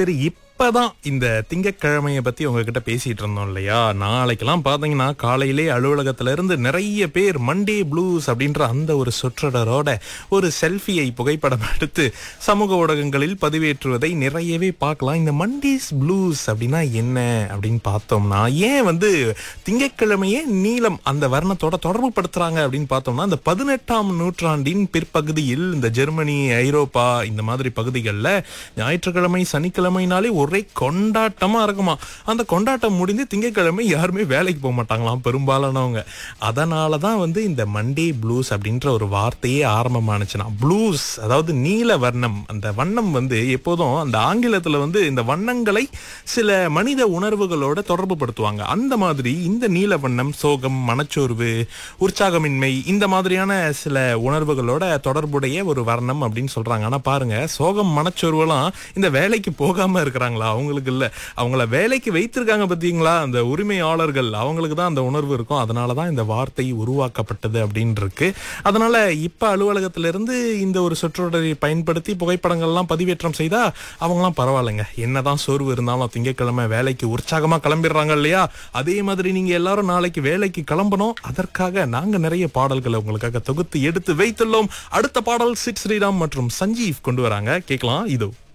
சரி இப்பதான் இந்த திங்கட்கிழமைய பத்தி உங்ககிட்ட பேசிட்டு இருந்தோம் இல்லையா நாளைக்கெல்லாம் பாத்தீங்கன்னா காலையிலே அலுவலகத்துல இருந்து நிறைய பேர் மண்டே ப்ளூஸ் அப்படின்ற அந்த ஒரு சொற்றொடரோட ஒரு செல்ஃபியை புகைப்படம் எடுத்து சமூக ஊடகங்களில் பதிவேற்றுவதை நிறையவே பார்க்கலாம் இந்த மண்டேஸ் ப்ளூஸ் அப்படின்னா என்ன அப்படின்னு பார்த்தோம்னா ஏன் வந்து திங்கட்கிழமையே நீலம் அந்த வர்ணத்தோட தொடர்பு படுத்துறாங்க அப்படின்னு பார்த்தோம்னா இந்த பதினெட்டாம் நூற்றாண்டின் பிற்பகுதியில் இந்த ஜெர்மனி ஐரோப்பா இந்த மாதிரி பகுதிகளில் ஞாயிற்றுக்கிழமை சனிக்கிழமைனாலே ஒரே கொண்டாட்டமா இருக்குமா அந்த கொண்டாட்டம் முடிந்து திங்கட்கிழமை யாருமே வேலைக்கு போக மாட்டாங்களாம் பெரும்பாலானவங்க அதனால தான் வந்து இந்த மண்டே ப்ளூஸ் அப்படின்ற ஒரு வார்த்தையே ஆரம்பமானுச்சுன்னா ப்ளூஸ் அதாவது நீல வர்ணம் அந்த வண்ணம் வந்து எப்போதும் அந்த ஆங்கிலத்துல வந்து இந்த வண்ணங்களை சில மனித உணர்வுகளோட தொடர்பு படுத்துவாங்க அந்த மாதிரி இந்த நீல வண்ணம் சோகம் மனச்சோர்வு உற்சாகமின்மை இந்த மாதிரியான சில உணர்வுகளோட தொடர்புடைய ஒரு வர்ணம் அப்படின்னு சொல்றாங்க ஆனா பாருங்க சோகம் மனச்சோர்வெல்லாம் இந்த வேலைக்கு போகாம இருக்கிறாங்களா அவங்களுக்கு இல்ல அவங்கள வேலைக்கு வைத்திருக்காங்க பாத்தீங்களா அந்த உரிமையாளர்கள் அவங்களுக்கு தான் அந்த உணர்வு இருக்கும் அதனால தான் இந்த வார்த்தை உருவாக்கப்பட்டது அப்படின்னு இருக்கு அதனால இப்ப அலுவலகத்துல இருந்து இந்த ஒரு சொற்றொடரை பயன்படுத்தி புகைப்படங்கள்லாம் பதிவேற்றம் செய்தா அவங்களாம் பரவாயில்லைங்க என்னதான் சோர்வு இருந்தாலும் திங்கட்கிழமை வேலைக்கு உற்சாகமா கிளம்பிடுறாங்க இல்லையா அதே மாதிரி நீங்க எல்லாரும் நாளைக்கு வேலைக்கு கிளம்பணும் அதற்காக நாங்க நிறைய பாடல்களை உங்களுக்காக தொகுத்து எடுத்து வைத்துள்ளோம் அடுத்த பாடல் சிட் ஸ்ரீராம் மற்றும் சஞ்சீவ் கொண்டு வராங்க கேட்கலாம் இதோ